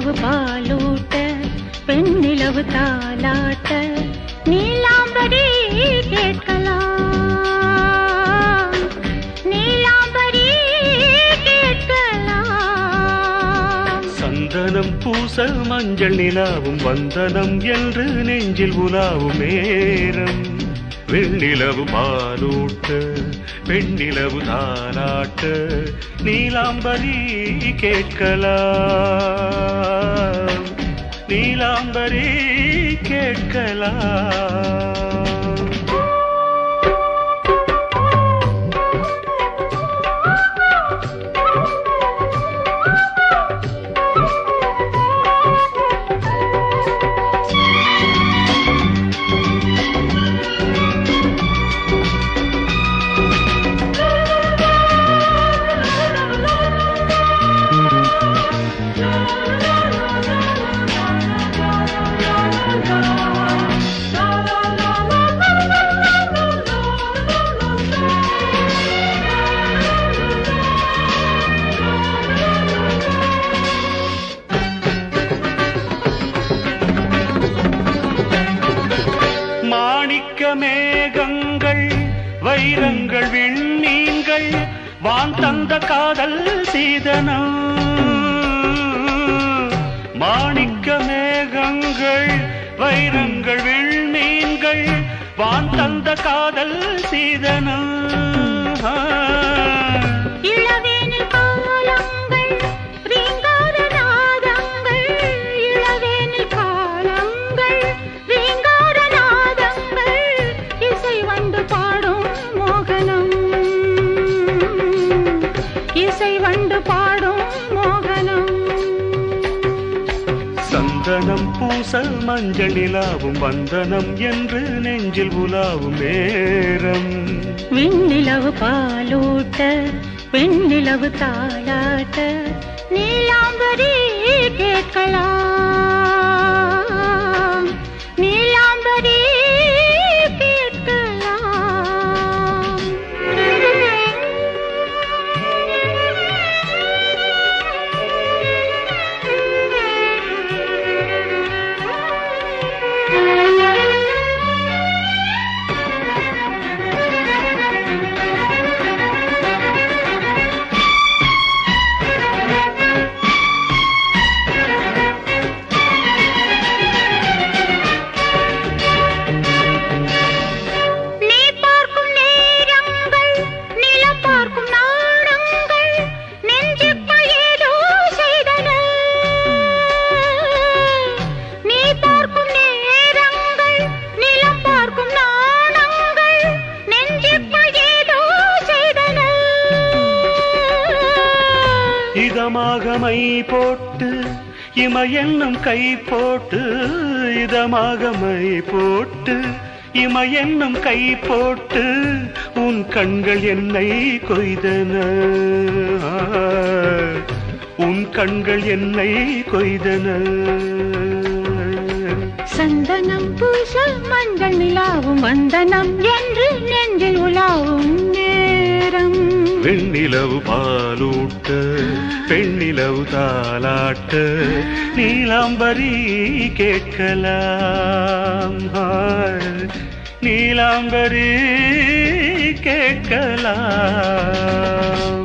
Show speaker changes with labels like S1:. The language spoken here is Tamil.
S1: வெண்ணிலவு பாலூட்ட பெண்ணிலவு தாலாட்ட நீலாம்பரி கேட்கலாம் நீலாம்பரி கேட்கலாம்
S2: சந்தனம் பூச மஞ்சள் நிலாவும் வந்தனம் என்று நெஞ்சில் உலாவும் நேரம் வெண்ணிலவு பாலூட்ட பெண்ணிலவு தாலாட்ட நீலாம்பரி கேட்கலாம் நீலாம்பரி கேட்கலாம் மாணிக்க மேகங்கள் வைரங்கள் விண்மீன்கள் வான் தந்த காதல் சீதனம் மாணிக்க மேகங்கள் வைரங்கள் விண்மீன்கள் வான் தந்த காதல் சீதனம்
S1: இளவேனில் காலங்கள் ரீங்கார நாதங்கள் இளவேனில் காலங்கள் ரீங்கார நாதங்கள் இசை வந்து பாடும் மோகனம் இசை வந்து பாடும் மோகனம்
S2: சந்தனம் பூச மஞ்சள் நிலாவும் வந்தனம் என்று நெஞ்சில் உலாவும் நேரம்
S1: விண்ணிலவு பாலூட்ட பெண்ணிலவு தாளாட்ட நீலாம்பரி கேட்கலாம் நீலாம்பரி கேட்கலாம் நீ பார்க்கும் நேரங்கள் நிலம் பார்க்கும் நாடங்கள் நெஞ்சுக்குள் ஏதோ செய்தன நீ பார்க்கும் நேரங்கள் நிலம் பார்க்கும் நாடங்கள் நெஞ்சுக்குள் ஏதோ செய்தன
S2: இதமாக மை போட்டு இம என்னும் கை போட்டு இதமாக மை போட்டு இம என்னும் கை போட்டு உன் கண்கள் என்னை கொய்தன உன் கண்கள் என்னை கொய்தன
S1: சந்தனம் பூச மஞ்சள் நிலாவும் வந்தனம் என்று நெஞ்சில் உலாவும் நேரம்
S2: வெண்ணிலவு பாலூட்ட பெண்ணிலவு தாலாட்ட நீலாம்பரி கேட்கலாம் ஹாய், நீலாம்பரி கேட்கலாம்